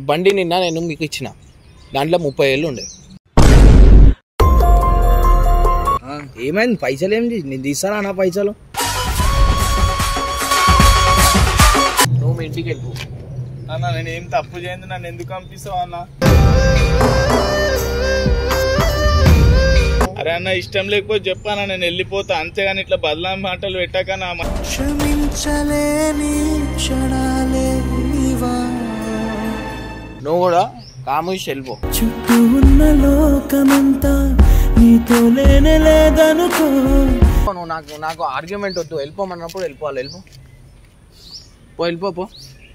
బండి నిన్న నేను మీకు ఇచ్చిన దాంట్లో ముప్పై ఏళ్ళు ఉండే ఆ, ఏమైంది పైసలు ఏంటి నేను తీస్తానా నా పైసలు నువ్వు మీ ఇంటికి వెళ్ళిపో అన్న నేను ఏం తప్పు చేయండి నన్ను ఎందుకు పంపిస్తావు అన్న అరే అన్న ఇష్టం లేకపోతే చెప్పానా నేను వెళ్ళిపోతా అంతేగాని ఇట్లా బదలా మాటలు పెట్టాక నా మ- నువ్వు కూడా కామూసి వెళ్ళిపో చుట్టూ ఉన్న లోకమంతా నీతో లేనే లేదనుకో నువ్వు నాకు నాకు ఆర్గ్యుమెంట్ వద్దు వెళ్ళిపోమన్నప్పుడు వెళ్ళిపోవాలి వెళ్ళిపో పో వెళ్ళిపో పో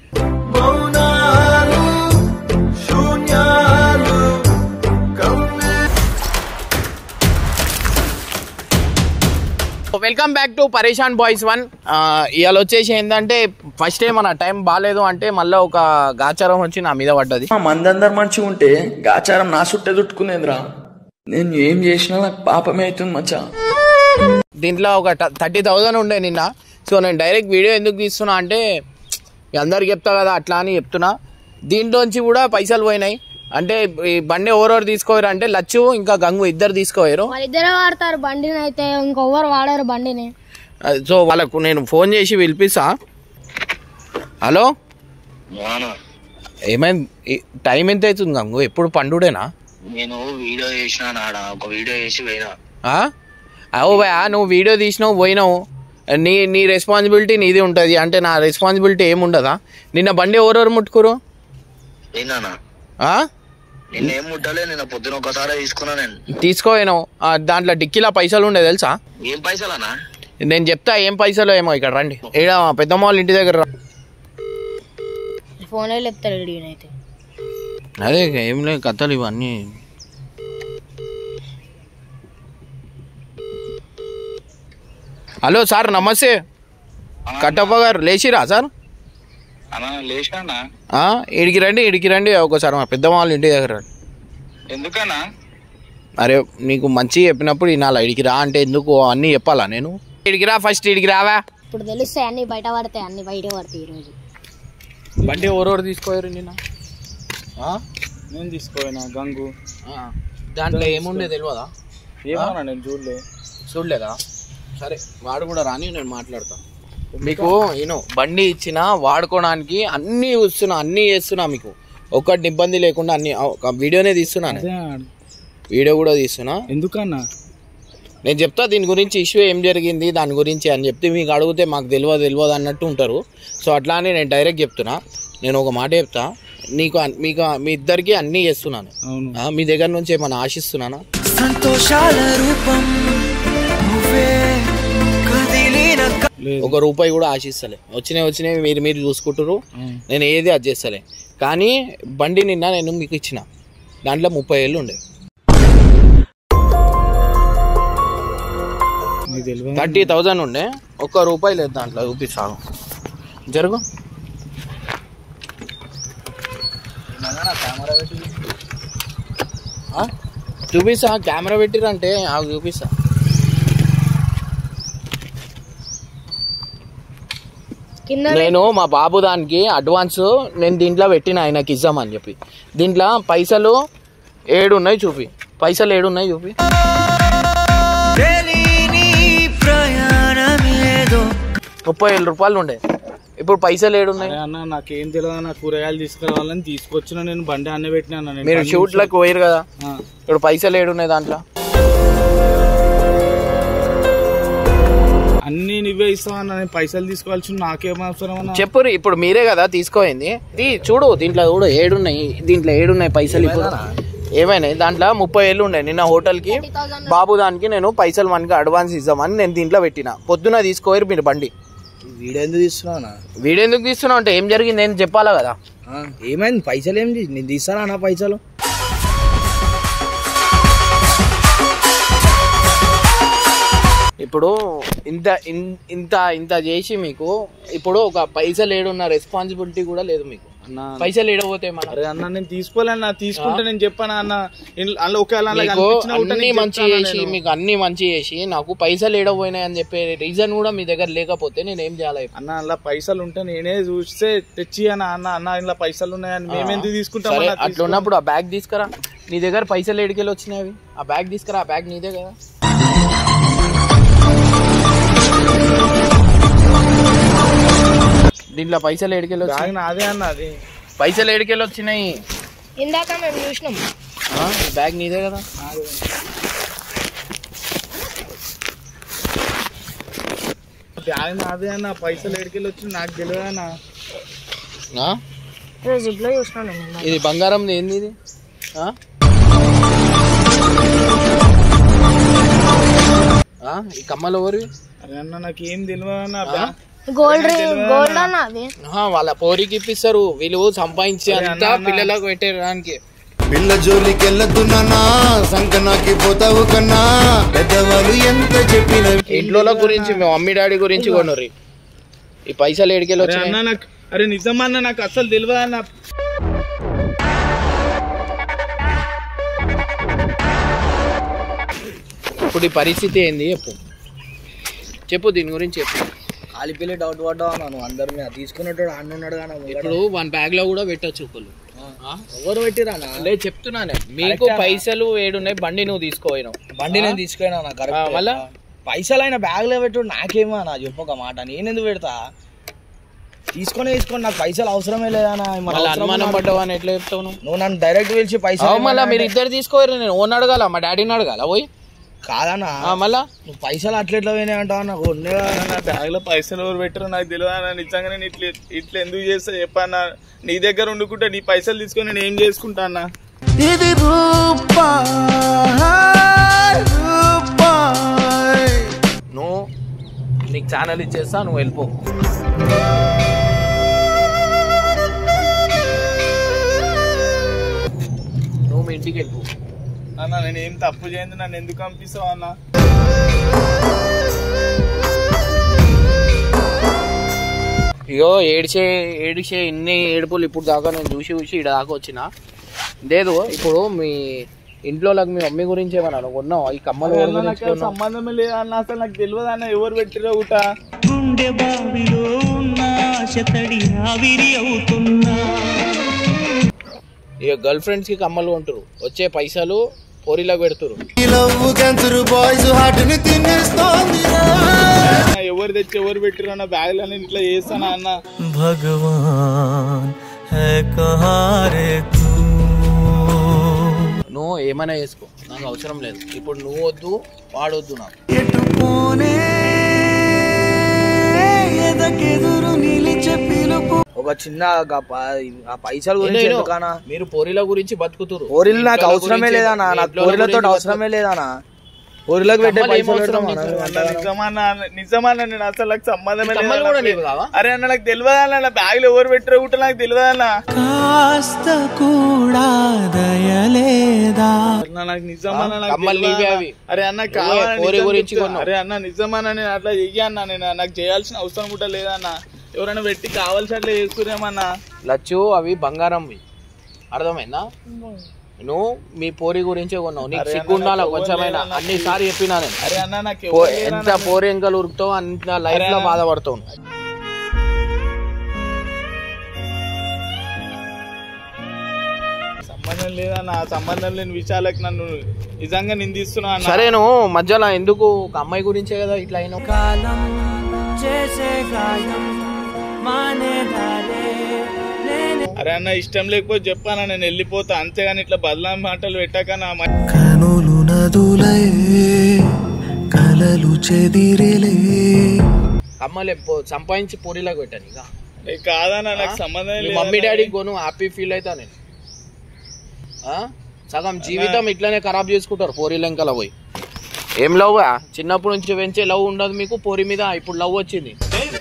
welcome back to Pareshan boys one ఇవాళ వచ్చేసి ఏంటంటే ఫస్ట్ టైం మన టైం బాగాలేదు అంటే మళ్ళీ ఒక గాచారం వచ్చి నా మీద పడ్డది మా మందందరు మంచిగా ఉంటే గాచారం నా సుట్టే చుట్టుకునేదిరా నేను ఏం చేసినా నాకు పాపమే అవుతుంది మచ్చా దీంట్లో ఒక థర్టీ థౌజండ్ ఉండే నిన్న సో నేను డైరెక్ట్ వీడియో ఎందుకు తీస్తున్నా అంటే మీ అందరికి చెప్తా కదా అట్లా అని చెప్తున్నా దీంట్లోంచి కూడా పైసలు పోయినాయి అంటే ఈ బండి ఎవరెవరు తీసుకోవారు అంటే లచ్చు ఇంకా గంగు ఇద్దరు తీసుకోవారు వాళ్ళిద్దరే వాడతారు బండిని అయితే ఇంకొవ్వరు వాడారు బండిని సో వాళ్ళకు నేను ఫోన్ చేసి పిలిపిస్తా హలో ఏమైంది ఈ టైం ఎంత అవుతుంది గంగు ఎప్పుడు పండుడేనా నేను వీడియో చేసిన నాడ ఒక వీడియో చేసి పోయినా ఆ? అవు భయా నువ్వు వీడియో తీసినావు పోయినావు నీ నీ రెస్పాన్సిబిలిటీ నీది ఉంటుంది అంటే నా రెస్పాన్సిబిలిటీ ఏముండదా నిన్న బండి ఎవరెవరు ముట్టుకురు ఏందన్నా ఆ? నిన్న ఏం ముట్టలే నిన్న పొద్దున ఒకసారి తీసుకున్నా నేను తీసుకోపోయినావు ఆ, దాంట్లో డిక్కీలో పైసలు ఉండే తెలుసా ఏం పైసలన్నా నేను చెప్తా ఏం పైసలు ఏమో ఇక్కడ రండి ఈడ పెద్దమ్మ వాళ్ళ ఇంటి దగ్గర రా. ఫోన్లో చెప్తారు ఈయనైతే అదే ఏం లేదు కథలు ఇవన్నీ హలో సార్ నమస్తే కట్టప్ప గారు లేచిరా సార్ అన్న లేచానా ఆ, ఈడికి రండి ఈడికి రండి ఒకసారి మా పెద్దమ్మ వాళ్ళ ఇంటి దగ్గర రండి ఎందుకన్నా అరే నీకు మంచి చెప్పినప్పుడు వినాలా ఇడికి రా అంటే ఎందుకు అన్నీ చెప్పాలా నేను ఇడికి రా ఫస్ట్ ఇడికి రావా ఇప్పుడు తెలుస్తాయి అన్ని బయట పడతాయి అన్ని బయట పడతాయి ఈరోజు బండి ఎవరెవరు తీసుకోయారు నిన్న ఆ? నేను తీసుకోపోయినా గంగు ఆ. దాంట్లో ఏముండే తెలియదా ఏమన్నా నేను చూడలే చూడలేదా సరే వాడు కూడా రాని నేను మాట్లాడతా మీకు నేను బండి ఇచ్చిన వాడుకోవడానికి అన్నీ చూస్తున్నా అన్నీ చేస్తున్నా మీకు ఒక్కటి ఇబ్బంది లేకుండా అన్ని ఒక వీడియోనే తీస్తున్నాను వీడియో కూడా తీస్తున్నా ఎందుకన్నా నేను చెప్తా దీని గురించి ఇష్యూ ఏం జరిగింది దాని గురించి అని చెప్తే మీకు అడిగితే మాకు తెలియదు తెలియదు అన్నట్టు ఉంటారు సో అట్లా అని నేను డైరెక్ట్ చెప్తున్నా నేను ఒక మాట చెప్తా నీకు అన్- మీకు మీ ఇద్దరికి అన్నీ చేస్తున్నాను అవును ఆ, మీ దగ్గర నుంచి ఏమైనా ఆశిస్తున్నానా సంతోషాల రూపం నువ్వే కదిలిన లేదు ఒక రూపాయి కూడా ఆశిస్తలే వచ్చినాయి వచ్చినాయి మీరు మీరు చూసుకుంటారు నేను ఏది అది చేస్తలే కానీ బండి నిన్న నేను మీకు ఇచ్చిన దాంట్లో ముప్పై ఏళ్ళు ఉండే నీకు తెలియదు థర్టీ థౌజండ్ ఉండే ఒక్క రూపాయి లేదు దాంట్లో చూపిస్తాను జరుగు ఆ? చూపిస్తా కెమెరా పెట్టిరంటే ఆ చూపిస్తా కింద నేను మా బాబు దానికి అడ్వాన్స్ నేను దీంట్లో పెట్టిన ఆయనకి ఇద్దామని చెప్పి దీంట్లో పైసలు ఏడు ఉన్నాయి చూపి పైసలు ఏడు ఉన్నాయి చూపి తెలియని ప్రయాణమేదో ముప్పై వేల రూపాయలు ఉండే ఇప్పుడు పైసలు ఏడు ఉన్నాయి అరే అన్న నాకేం తెలియదు నా కూరగాయలు తీసుకురావాలని తీసుకొచ్చిన నేను బండి అన్న పెట్టినా అన్న నేను మీరు పని షూట్లకు పోయారు కదా ఆ. ఇప్పుడు పైసలు ఏడు ఉన్నాయి దాంట్లో అన్ని నువ్వే ఇస్తావు అన్న నేను పైసలు తీసుకోవాల్సి నాకేం అవసరం అన్న చెప్పురు ఇప్పుడు మీరే కదా తీసుకోయింది ఇది చూడు దీంట్లో చూడు ఏడున్నాయి దీంట్లో ఏడున్నాయి పైసలు ఇప్పుడు ఏమైనాయి దాంట్లో ముప్పై ఏళ్ళు ఉన్నాయి నిన్న హోటల్కి బాబు దానికి నేను పైసలు మనకి అడ్వాన్స్ ఇద్దామని నేను దీంట్లో పెట్టిన పొద్దున తీసుకోరు మీరు బండి వీడియో ఎందుకు తీస్తున్నావునా వీడియో ఎందుకు తీస్తున్నావు అంటే ఏం జరిగింది ఏం చెప్పాలా కదా ఆ, ఏమైంది పైసలు ఏంటి నేను తీస్తానా నా పైసలు ఇప్పుడు ఇంత ఇన్- ఇంత ఇంత చేసి మీకు ఇప్పుడు ఒక పైసలు ఏడున్న రెస్పాన్సిబిలిటీ కూడా లేదు మీకు అన్న పైసలు ఏడపోతాయి మన అరే అన్న నేను తీసుకోలేనా తీసుకుంటే నేను చెప్పాను అన్న ఇన్- అందులో ఒకవేళ అలా మీకు కనిపించినా కూడా అన్ని నేను మంచి చెప్తాను చేసి నేను. మీకు అన్ని మంచి చేసి నాకు పైసలు ఏడపోయినాయి అని చెప్పే రీజన్ కూడా మీ దగ్గర లేకపోతే నేను ఏం చేయాలి అన్న అలా పైసలు ఉంటే నేనే చూస్తే తెచ్చి అన్న అన్న అన్న ఇలా పైసలు ఉన్నాయని మేము ఎందుకు తీసుకుంటాం సరే అన్న? అట్లా ఉన్నప్పుడు ఆ బ్యాగ్ తీసుకురా నీ దగ్గర పైసలు ఏడికెళ్ళి వచ్చినాయి అవి ఆ బ్యాగ్ తీసుకురా ఆ బ్యాగ్ నీదే కదా దీంట్లో పైసలు ఏడికెళ్ళి బ్యాగ్ వచ్చినాయి నాదే అన్న అది పైసలు ఏడికెళ్ళి వచ్చినాయి ఇందాక మేము చూసినాం ఆ, ఈ బ్యాగ్ నీదే కదా బ్యాగ్ నాదే అన్న పైసలు ఎడికెళ్ళి వచ్చి నాకు తెలియదు అన్న ఆ? జిప్లో చూసినాను నేను ఇది బంగారం ఏంది ఇది ఆ? ఆ? ఈ కమ్మలు ఎవరివి అరే అన్న నాకు ఏం తెలియదు అన్న బ్యాగ్ గోల్డ్ గోల్డ్ అన్న అది ఆహా, వాళ్ళ పోరికి ఇప్పిస్తారు వీళ్ళు సంపాదించి అంతా పిల్లలకు పెట్టడానికి పిల్ల జోలికెళ్ళద్దు నాన్నా సంకనాకి పోతావు కన్నా పెద్దవాళ్ళు ఎంత చెప్పిన ఇంట్లో గురించి మీ మమ్మీ డాడీ గురించి కొనుర్రి ఈ పైసలు ఏడికెళ్ళి అరే వచ్చినాయి అన్న నాకు అరే నిజమన్న నాకు అసలు తెలియదు అన్న ఇప్పుడు ఈ పరిస్థితి ఏంది చెప్పు చెప్పు దీని గురించి చెప్పు కాలిపిల్లి డౌట్ పడ్డావు అన్న నువ్వు అందరి మీద తీసుకున్నట్టు అన్న ఉన్నాడు కానీ ఇప్పుడు వన్ బ్యాగ్ లో కూడా పెట్టచ్చు ఒకళ్ళు ఆ? ఎవరు పెట్టిరానా లే చెప్తున్నానే మీకు పైసలు ఏడున్నాయి బండి నువ్వు తీసుకోపోయినావు బండి నేను తీసుకున్నా నా ఆ, కరెక్ట్ మళ్ళా? పైసలు అయిన బ్యాగ్ లో పెట్టు నాకేమో నా చెప్పు ఒక మాట నేను ఎందుకు పెడతా తీసుకొని తీసుకొని నాకు పైసలు అవసరమే లేదన్నా మన మళ్ళీ అవసరం అనుమానం ఉన్నప్పుడు పడ్డావు అని ఎట్లా చెప్తావు నువ్వు నువ్వు నన్ను డైరెక్ట్ పిలిచి పైసలు అవు మళ్ళీ ఇవ్వమని మీరు అంటే- ఇద్దరు తీసుకోరు నేను ఓన్ అడగాల మా డాడీని అడగాల పోయి కాదన్నా ఆ, మళ్ళా నువ్వు పైసలు అట్లెట్లా పోయినాయి అంటావు నాకు ఉన్నే నా బ్యాగ్ లో పైసలు ఎవరు పెట్టారో నాకు తెలియదు అన్న నిజంగా నేను ఇట్లా ఇట్లా ఎందుకు చేస్తా చెప్పన్నా నీ దగ్గర వండుకుంటే నీ పైసలు తీసుకొని నేను ఏం చేసుకుంటా అన్న ఇది రూపా రూపాయ్ నువ్వు నీకు ఛానల్ ఇచ్చేస్తా నువ్వు వెళ్ళిపో నువ్వు మీ ఇంటికి వెళ్ళిపో అన్న నేను ఏం తప్పు చేయండి నన్ను ఎందుకు పంపిస్తావు అన్న ఇగో ఏడిచే ఏడిచే ఇన్ని ఏడుపులు ఇప్పుడు దాకా నేను చూసి చూసి ఇక్కడ దాకా వచ్చిన లేదు ఇప్పుడు మీ ఇంట్లో మీ మమ్మీ గురించి ఏమన్నా నువ్వు కొన్నావు ఈ కమ్మలు ఎవరి అన్న, గురించి నాకు కొన్నావు? సంబంధమే లేదు అన్న అసలు నాకు తెలియదు అన్న ఎవరు పెట్టిరో ఊట గుండె బావిలో ఉన్న శతడి ఆవిరి అవుతున్నా ఇక గర్ల్ ఫ్రెండ్స్ కి కమ్మలు కొంటారు వచ్చే పైసలు పోరీలకు పెడుతురు ఈ లవ్వు క్యాన్సర్ బాయ్స్ హార్ట్ ని తినేస్తోందిరా అన్న, ఎవరు తెచ్చి ఎవరు పెట్టిరో అన్న బ్యాగ్ లో నేను ఇట్లా చేస్తానా అన్న భగవాన్ है कहाँ रे तू నువ్వు ఏమైనా చేసుకో నాకు అవసరం లేదు ఇప్పుడు నువ్వు వద్దు వాడొద్దు నాకు ఎటు పోనే ఎదకెదురు నిలిచే పిలుపు ఒక చిన్న గా ప- ఆ పైసల గురించి నేను- ఎందుకనా మీరు పోరీల గురించి బతుకుతురు పోరిలు నాకు ఇంట్లోల అవసరమే గురించి- లేదన్నా నాకు ఇంట్లోల పోరిలతో గురించి అవసరమే లేదన్నా పోరిలకు పెట్టే కమ్మలు ఏం పైసలు అవసరం పెడతాం నీకు? అన్న. అన్న, నిజమన్నా నిజమన్నా నేను అసలు నాకు సంబంధమే ఈ కమ్మలు లేదు కూడా అన్న. నీవు కావా? అరే అన్న నాకు తెలియదు అన్న నా బ్యాగ్ లో ఎవరు పెట్టిరో ఊట నాకు తెలియదు అన్న కాస్త కూడా దయలేదా అన్న, నాకు నిజమన్నా నాకు కమ్మలు తెలియదు నీవే అన్న. అవి. అరే అన్న నువ్వే కావాలని కోరి నిజం గురించి చెప్తా. కొన్నావు. అరే అన్న నిజమన్నా నేను అట్లా చెయ్యన్నా నేను నాకు చేయాల్సిన అవసరం కూడా లేదన్న ఎవరైనా పెట్టి కావాల్సి అట్లా చేసుకురేమన్నా లచ్చు అవి బంగారంవి అర్థమైందా నువ్వు మీ పోరి గురించే కొన్నావు నీకు అరే అన్న, సిగ్గుండాలా నాకు కొంచెమైనా ఎవరు అన్ని సారి చెప్పినా నేను అరే అన్న నాకు పో- ఎవరు లేరన్న. ఎంత పోరి ఎంకలు ఉరుకుతావు అంత లైఫ్ లో బాధపడతావు సంబంధం లేదన్న ఆ సంబంధం లేని విషయాలకు నన్ను నిజంగా నిందిస్తున్నా అన్న సరే నువ్వు మధ్యలో ఎందుకు ఒక అమ్మాయి గురించే కదా ఇట్లా అయినావు కాలం చేసే గాయం మానేదాలే నేనే అరే అన్న ఇష్టం లేకపోతే చెప్పానా నేను వెళ్ళిపోతా అంతేగాని ఇట్లా బదలాం మాటలు పెట్టాక నా మ- కనులు నదులే కలలు చెదిరిలే అమ్మలే పో- సంపాదించి పోరీలకు పెట్టాను ఇక ఏ కాదన్న నాకు సంబంధం మీ లేదు మమ్మీ డాడీ కొను హ్యాపీ ఫీల్ అవుతా నేను ఆ? సగం జీవితం ఇట్లానే ఖరాబ్ చేసుకుంటారు పోరీ లెంకల పోయి ఏం లవ్ చిన్నప్పటి నుంచి పెంచే లవ్ ఉండదు మీకు పోరి మీద ఇప్పుడు లవ్ వచ్చింది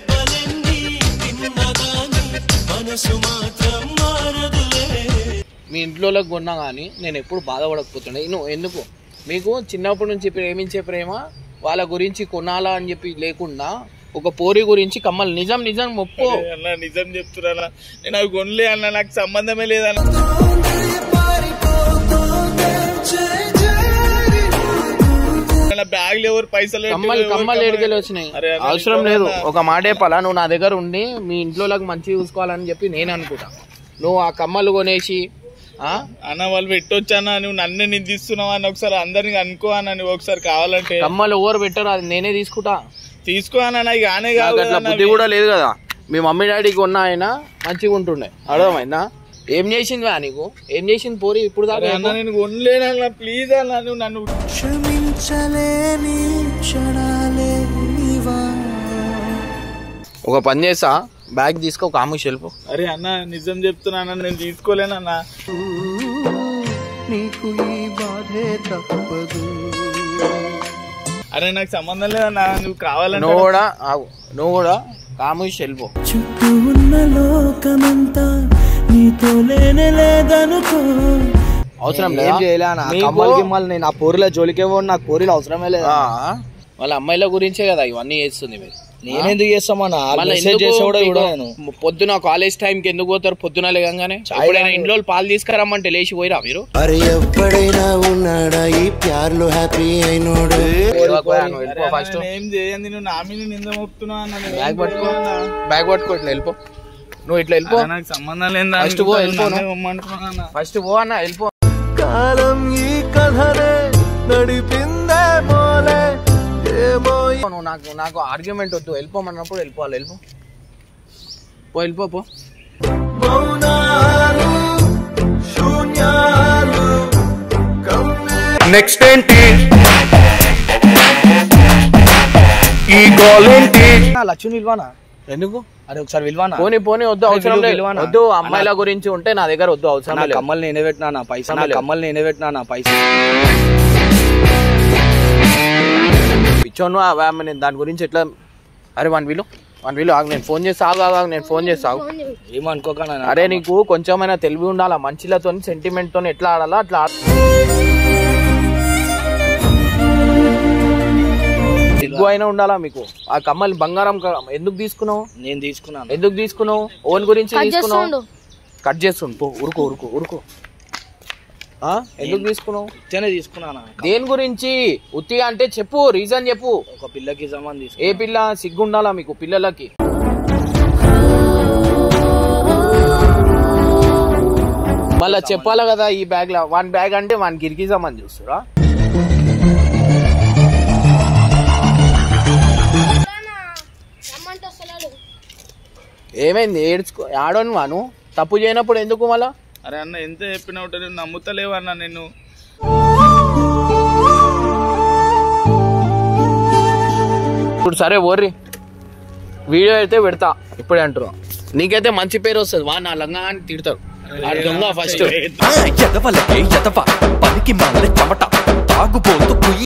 మీ ఇంట్లో కొన్నా కానీ నేను ఎప్పుడు బాధపడకపోతుండే నువ్వు ఎందుకు మీకు చిన్నప్పటి నుంచి ప్రేమించే ప్రేమ వాళ్ళ గురించి కొనాలా అని చెప్పి లేకుండా ఒక పోరి గురించి కమ్మలు నిజం నిజం ఒప్పు అరే అన్న నిజం చెప్తున్నా నేను అవి కొనలే అన్న నాకు సంబంధమే లేదన్న బ్యాగ్ ఎవరు పైసలు పెట్టిర్రు, కమ్మలు ఎవరు కమ్మలు ఏడికెళ్ళి వచ్చినాయి అరే అన్న, అవసరం నిజం లేదు అన్న. ఒక మాటే పలా నువ్వు నా దగ్గర ఉండి మీ ఇంట్లోకి మంచిగా చూసుకోవాలని చెప్పి నేను అనుకుంటా నువ్వు ఆ కమ్మలు కొనేసి ఆ అన్న వాళ్ళు పెట్టొచ్చానా నువ్వు నన్నే నిందిస్తున్నావు అని ఒకసారి అందరిని అనుకో అన్న నువ్వు ఒకసారి కావాలంటే కమ్మలు ఎవరు పెట్టారు అది నేనే తీసుకుంటా తీసుకో అన్న నాకు గానే నాకు కాదు అట్లా అన్న బుద్ధి అవి. కూడా లేదు కదా మీ మమ్మీ డాడీకి ఉన్న ఆయన మంచిగా ఉంటుండే అర్థమైందా ఏం చేసింది వా నీకు ఏం చేసింది పోరి ఇప్పుడు దాకా అరే అన్న నేను కొనలేనన్న ప్లీజ్ అన్న నువ్వు నన్ను క్షమించలేని క్షణాలే నీవా ఒక పని చేస్తా బ్యాగ్ తీసుకో ఒక ఆమె షెల్పు అరే అన్న నిజం చెప్తున్నా అన్న నేను తీసుకోలేనన్న నీకు ఈ బాధే తప్పదు అరే నాకు సంబంధం లేదన్న నువ్వు కావాలంటే నువ్వు కూడా ఆగు నువ్వు కూడా కాము షెల్పు చుట్టూ ఉన్న లోకమంతా నీతో లేనే లేదనుకో అవసరం ఏం లేదా చేయలే అన్న మీకు- కమ్మలు గిమ్మలు నేను ఆ పోరిలో జోలికే పోను నాకు పోరీలు అవసరమే లేదు ఆ, వాళ్ళ అమ్మాయిల గురించే కదా ఇవన్నీ చేస్తుంది మీరు నేనెందుకు చేస్తామన్నా మళ్ళీ మెసేజ్ ఎందుకు చేసి కూడా మీకు చూడ నేను పొద్దున కాలేజ్ టైం కి ఎందుకు పోతారు పొద్దున లేగానే ఎప్పుడైనా ఇంట్లో పాలు తీసుకురమ్మంటే లేచి పోయిరా మీరు అరే ఎప్పుడైనా ఉన్నాడా ఈ ప్యార్లో హ్యాపీ అయినోడు నువ్వు వెళ్ళిపో ఫస్ట్ నేను ఏం చేయండి నువ్వు నా మీద నింద మోపుతున్నావు అన్న నేను ఏం బ్యాగ్ పట్టుకో చేయను అన్న. బ్యాగ్ పట్టుకో ఇట్లా వెళ్ళిపో నువ్వు ఇట్లా వెళ్ళిపో అరే నాకు సంబంధం లేదా First పో, వెళ్ళిపోను. అన్న ఫస్ట్ పో అన్న వెళ్ళిపో కాలం ఈ కథనే నడిపిందే మోలే ఏమో నువ్వు నాకు నాకు ఆర్గ్యుమెంట్ వద్దు వెళ్ళిపోమన్నప్పుడు వెళ్ళిపోవాలి వెళ్ళిపో పో వెళ్ళిపో పో మౌనాలు శూన్యాలు కమ్మే నెక్స్ట్ ఏంటి ఈ గోల్ ఏంటి నా లక్ష్మి విలువానా ఎందుకు అరే ఒకసారి విలువానా పోనీ పోనీ వద్దు అరే అవసరం విలువ, లేదు విలువనా? వద్దు అమ్మాయిల గురించి ఉంటే నా దగ్గర వద్దు అవసరం నా లేదు కమ్మలు నేనే పెట్టినా నా పైసా నా కమ్మలు. కమ్మలు నేనే పెట్టినా నా పైసా పిచ్చోను ఆ ఆమె నేను దాని గురించి ఎట్లా అరే వన్ వీలు వన్ వీలు ఆగు నేను ఫోన్ చేసి ఆగు ఆగు ఆగు, నేను ఫోన్ చేసి ఆగు ఏమనుకోక అరే నీకు కొంచెమైనా తెలివి ఉండాలా మంచిలతో సెంటిమెంట్ తో ఎట్లా ఆడాలా అట్లా ఆడ- సిగ్గు అయినా ఉండాలా మీకు ఆ కమ్మలు బంగారం క- ఎందుకు తీసుకున్నావు నేను తీసుకున్నాను ఎందుకు తీసుకున్నావు ఓన్ గురించి కట్ తీసుకున్నావు చేస్తుండు కట్ చేస్తుండు పో ఉరుకు ఉరుకు ఉరుకు ఆ? ఎందుకు తీసుకున్నావు ఇతనే తీసుకున్నాను దేని గురించి ఉత్తిగా అంటే చెప్పు రీజన్ చెప్పు ఒక పిల్లకి జమాన్ ఏ తీసుకున్నా పిల్ల సిగ్గు ఉండాలా మీకు పిల్లలకి మళ్ళా చెప్పాలా కదా ఈ బ్యాగ్ లో వన్ బ్యాగ్ అంటే వన్ గిరికిజామని చూస్తురా రమ్మంటే వస్తలేడు ఏమైంది ఏడ్చుకో ఆడోని వాను తప్పు చేయనప్పుడు ఎందుకు మళ్ళా అరే అన్న ఎంత చెప్పినా ఒకటి నువ్వు నమ్ముతలేవు అన్న నేను ఇప్పుడు సరే ఓర్రి వీడియో అయితే పెడతా ఇప్పుడే అంటున్నా నీకైతే మంచి పేరు వస్తుంది వా నా లంగా అని తిడతారు ఆడు దొంగ ఫస్ట్ ఎదవలకే ఎదవ పనికి మాల చెమట తాగుబోతు కుయ్యి